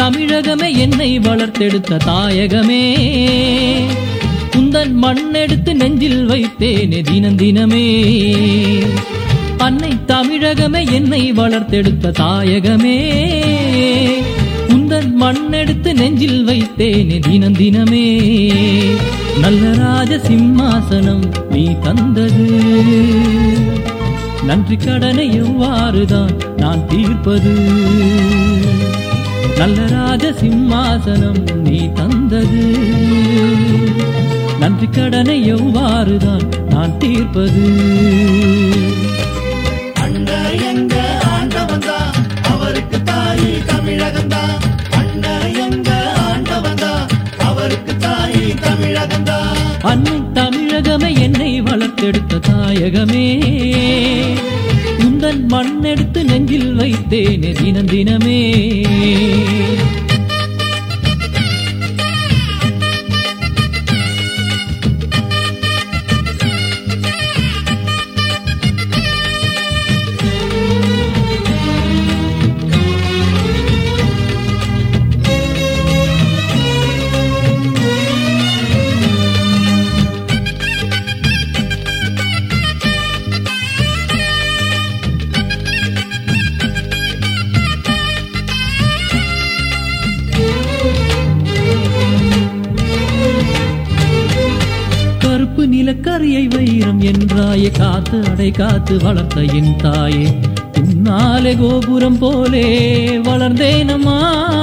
தமிழகமே என்னை வளர்த்தெடுத்த தாயகமே உந்தன் மண்ணெடுத்து நெஞ்சில் வைத்தேனே தினம் தினமே அன்னை தமிழகமே என்னை வளர்த்தெடுத்த தாயகமே உந்தன் மண்ணெடுத்து நெஞ்சில் வைத்தேனே தினம் தினமே நல்ல ராஜ சிம்மாசனம் நீ தந்தது நன்றி கடனை எவ்வாறுதான் நான் தீர்ப்பது நல்ல ராஜ சிம்மாசனம் நீ தந்தது நன்றி கடனை எவ்வாறுதான் நான் தீர்ப்பது அண்ண எங்க ஆண்டவன் தான் அவருக்கு தாய் தமிழகம் தான் அண்ண எங்க ஆண்டவன் தான் அவருக்கு தாய் தமிழகம் தான் அன்னை தமிழகமே என்னை வளர்த்தெடுத்த தாயகமே உந்தன் மண்ணெடுத்து நெஞ்சில் வைத்தேனே தினம் தினமே கருப்பு நிலக்கரியை வைரம் என்றாயே காத்து அடை காத்து வளர்த்த என் தாயே உன்னாலே கோபுரம் போலே வளர்ந்தேனம்மா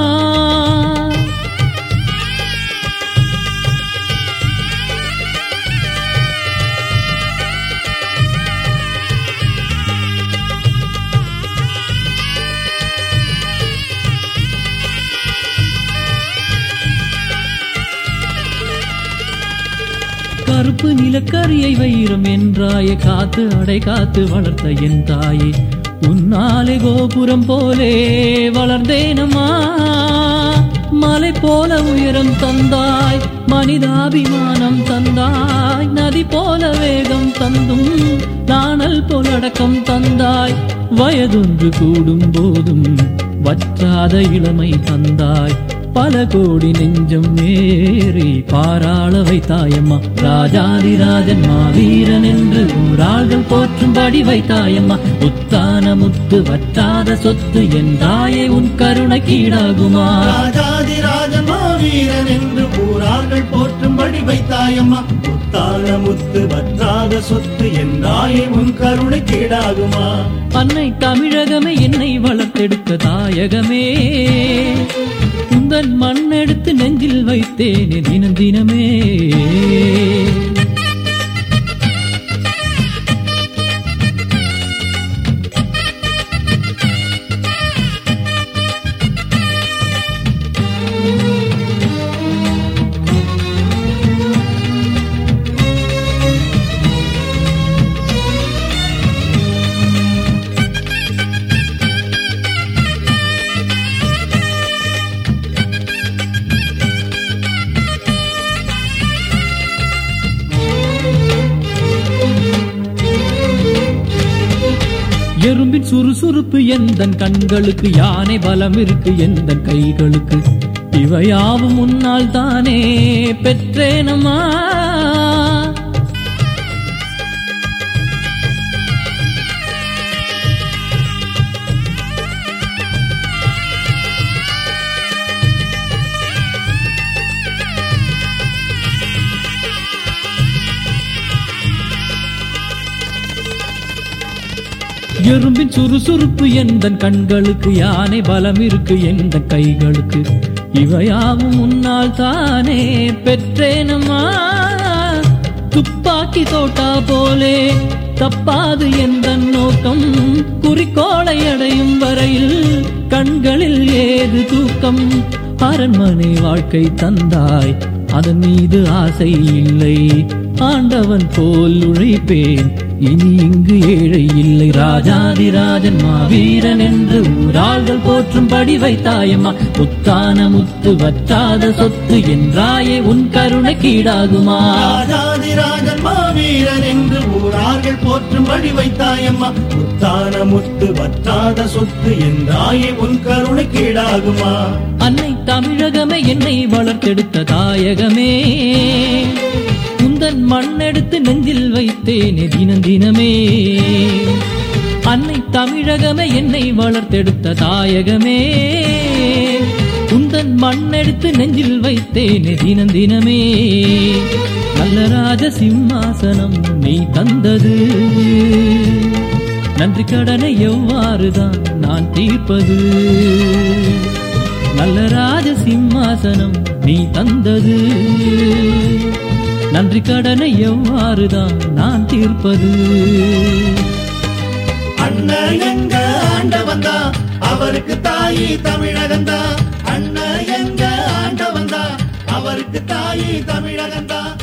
கருப்பு நிலக்கரியை வைரம் என்றாயே காத்து அடை காத்து வளர்த்த என் தாயே உன்னாலே கோபுரம் போலே வளர்ந்தேனம்மா மலை போல உயரம் தந்தாய் மனிதாபிமானம் தந்தாய் நதி போல வேகம் தந்தும் நாணல் போல் அடக்கம் தந்தாய் வயதொன்று கூடும் போதும் வற்றாத இளமை தந்தாய் பல கோடி நெஞ்சம் ஏறி பாராள வைத்தாயம்மா ராஜாதிராஜன் மாவீரன் என்று ஊராள்கள் போற்றும்படி வைத்தாயம்மா முத்தான முத்து வற்றாத சொத்து என்றாயே உன் கருணை கீழாகுமா ராஜாதிராஜன் மாவீரன் என்று ஊரார்கள் போற்றும்படி வைத்தாயம்மா முத்தான முத்து வற்றாத சொத்து என்றாயே உன் கருணை கீழாகுமா அன்னை தமிழகமே என்னை வளர்த்தெடுத்த தாயகமே உந்தன் மண்ணெடுத்து நெஞ்சில் வைத்தேனே தினம் தினமே எறும்பின் சுறுசுறுப்பு எந்தன் கண்களுக்கு யானை பலம் இருக்கு எந்தன் கைகளுக்கு இவையாவும் முன்னால் தானே பெற்றேனம்மா எறும்பின் சுறுசுறுப்பு எந்தன் கண்களுக்கு யானை பலம் இருக்கு எந்த கைகளுக்கு இவையாவும் முன்னால் தானே பெற்றேனம்மா துப்பாக்கி தோட்டா போலே தப்பாது எந்த நோக்கம் குறிக்கோளை அடையும் வரையில் கண்களில் ஏது தூக்கம் அரண்மனை வாழ்க்கை தந்தாய் அதன் மீது ஆசை இல்லை ஆண்டவன் போல் உழைப்பேன் இனி இங்கு ஏழை இல்லை ராஜாதிராஜன் மாவீரன் என்று ஊராள்கள் போற்றும்படி வைத்தாயம்மா முத்தான முத்து வற்றாத சொத்து என்றாயே உன் கருணை கீடாகுமா ராஜாதிராஜன் மாவீரன் என்று ஊரார்கள் போற்றும்படி வைத்தாயம்மா முத்தான முத்து வற்றாத சொத்து என்றாயே உன் கருணை கீழாகுமா அன்னை தமிழகமே என்னை வளர்த்தெடுத்த தாயகமே உந்தன் மண்ணெடுத்து நெஞ்சில் வைத்தேனே தினம் தினமே அன்னை தமிழகமே என்னை வளர்த்தெடுத்த தாயகமே உந்தன் மண்ணெடுத்து நெஞ்சில் வைத்தேனே தினம் தினமே நல்ல ராஜ சிம்மாசனம் நீ தந்தது நன்றி கடனை எவ்வாறுதான் நான் தீர்ப்பது நல்ல ராஜ சிம்மாசனம் நீ தந்தது நன்றி கடனை எவ்வாறுதான் நான் தீர்ப்பது அண்ணன் எங்க ஆண்டவன் தான் அவருக்கு தாயி தமிழகன் தான் அண்ணன் எங்க ஆண்டவன் தான் அவருக்கு தாயி தமிழகன் தான்